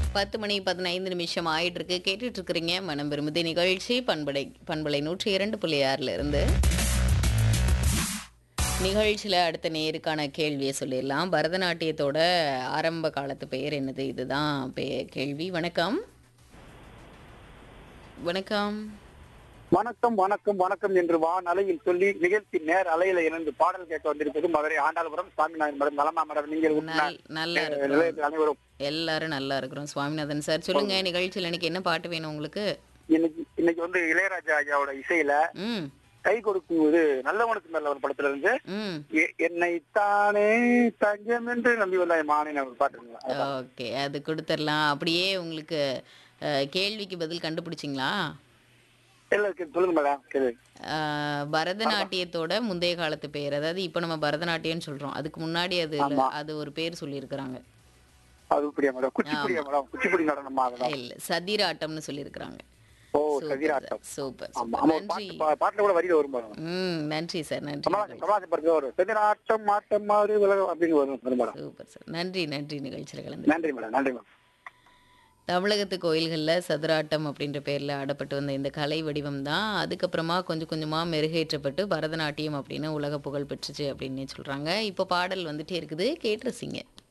பத்து மணி பதினைந்து நிமிஷம் ஆயிட்டு இருக்கு கேட்டுட்டு இருக்கிறீங்க மனம் விரும்புதி நிகழ்ச்சி பண்பலை பண்பலை நூற்றி இரண்டு புள்ளி ஆறுல இருந்து நிகழ்ச்சியில் அடுத்த நேருக்கான கேள்வியை சொல்லிடலாம் பரதநாட்டியத்தோட ஆரம்ப காலத்து பெயர் என்னது இதுதான் பே கேள்வி வணக்கம் வணக்கம் வணக்கம் வணக்கம் வணக்கம் என்று வான் அலையில் சொல்லி நிகழ்ச்சி நேர் அலையில இணைந்து பாடல் கேட்க வந்திருப்பது மதுரை ஆண்டாளபுரம் சுவாமிநாதன் மேடம் நலமா மேடம் நீங்கள் உற்ற நல் நல்லா இருக்கிறோம் நிலையத்தில் அனைவரும் எல்லாரும் நல்லா இருக்கிறோம் சுவாமிநாதன் சார் சொல்லுங்க நிகழ்ச்சியில் இன்னைக்கு என்ன பாட்டு வேணும் உங்களுக்கு இன்னைக்கு இன்னைக்கு வந்து இளையராஜா ஐயாவோட இசையில ம் கை கொடுக்கும்போது நல்லவனுக்கு நல்ல ஒரு படத்துல இருந்து ம் எ- என்னைத்தானே தஞ்சம் என்று நம்பி வந்தாய் மானே ஒரு பாட்டுங்களா ஓகே அது கொடுத்துடலாம் அப்படியே உங்களுக்கு அஹ், கேள்விக்கு பதில் கண்டுபிடிச்சிங்களா எல்லாருக்கும் சொல்லுங்க மேடம் சரி அஹ், பரதநாட்டியத்தோட முந்தைய காலத்து பெயர் அதாவது இப்போ நம்ம பரதநாட்டியம்னு சொல்றோம் அதுக்கு முன்னாடி அது ஆமா. அது ஒரு பேர் சொல்லியிருக்கிறாங்க அது இப்படியா மேடம் குச்சிப்புடியா மேடம் குச்சிப்புடி நடனமா அதெல்லாம் இல்ல சதிராட்டம்னு சொல்லியிருக்கிறாங்க ஓ சதிராட்டம் சூப்பர் ஆமா சூப்பர் ஆமா ஒரு நன்றி பாட்டு பா- பாட்டுல கூட வரியில வரும் மேடம் ம் நன்றி சார் நன்றி கமலாசன் கமலாசன் பாட்டு வரும் சதிராட்டம் மாட்டம் மாறு உலகம் அப்படின்னு வரும் வரும் மேடம் சூப்பர் சார் நன்றி நன்றி நிகழ்ச்சியில் கலந்து நன்றி மேடம் நன்றி மேடம் தமிழகத்து கோயில்களில் சதுராட்டம் அப்படின்ற பேரில் ஆடப்பட்டு வந்த இந்த கலை வடிவம் தான் அதுக்கப்புறமா கொஞ்சம் கொஞ்சமாக மெருகேற்றப்பட்டு பரதநாட்டியம் அப்படின்னு உலக புகழ் பெற்றுச்சு அப்படின்னு சொல்கிறாங்க இப்போ பாடல் வந்துட்டே இருக்குது கேட்டு ரசிங்க